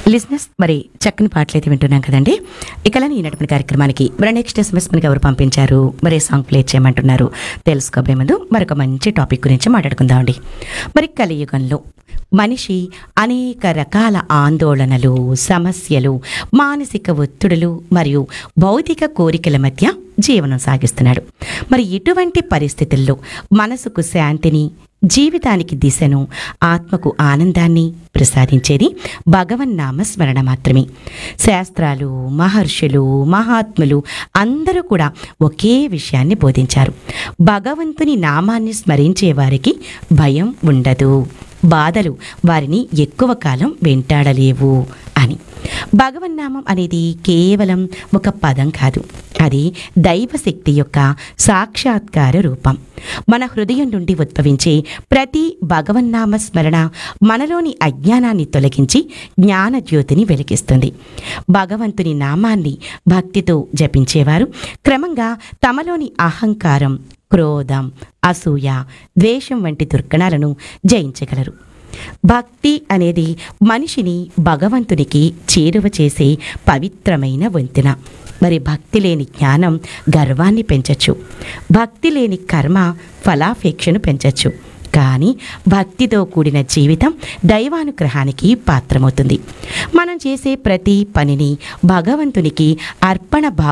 లిజినెస్ మరి చక్కని పాటలు అయితే వింటున్నాం కదండి ఇకలని ఈ నడిపిన కార్యక్రమానికి మరి నెక్స్ట్ ఎస్ఎంఎస్ మనకి ఎవరు పంపించారు మరి సాంగ్ ప్లే చేయమంటున్నారు తెలుసుకోబోయే ముందు మరొక మంచి టాపిక్ గురించి మాట్లాడుకుందామండి మరి కలియుగంలో మనిషి అనేక రకాల ఆందోళనలు సమస్యలు మానసిక ఒత్తిడులు మరియు భౌతిక కోరికల మధ్య జీవనం సాగిస్తున్నాడు మరి ఇటువంటి పరిస్థితుల్లో మనసుకు శాంతిని జీవితానికి దిశను ఆత్మకు ఆనందాన్ని ప్రసాదించేది భగవన్నామ స్మరణ మాత్రమే శాస్త్రాలు మహర్షులు మహాత్ములు అందరూ కూడా ఒకే విషయాన్ని బోధించారు భగవంతుని నామాన్ని స్మరించే వారికి భయం ఉండదు బాధలు వారిని ఎక్కువ కాలం వెంటాడలేవు అని భగవన్నామం అనేది కేవలం ఒక పదం కాదు అది దైవశక్తి యొక్క సాక్షాత్కార రూపం మన హృదయం నుండి ఉద్భవించే ప్రతి భగవన్నామ స్మరణ మనలోని అజ్ఞానాన్ని తొలగించి జ్ఞానజ్యోతిని వెలిగిస్తుంది భగవంతుని నామాన్ని భక్తితో జపించేవారు క్రమంగా తమలోని అహంకారం క్రోధం అసూయ ద్వేషం వంటి దుర్గణాలను జయించగలరు భక్తి అనేది మనిషిని భగవంతునికి చేరువ చేసే పవిత్రమైన వంతెన మరి భక్తి లేని జ్ఞానం గర్వాన్ని పెంచచ్చు భక్తి లేని కర్మ ఫలాపేక్షను పెంచచ్చు కానీ భక్తితో కూడిన జీవితం దైవానుగ్రహానికి పాత్రమవుతుంది మనం చేసే ప్రతి పనిని భగవంతునికి అర్పణ భావ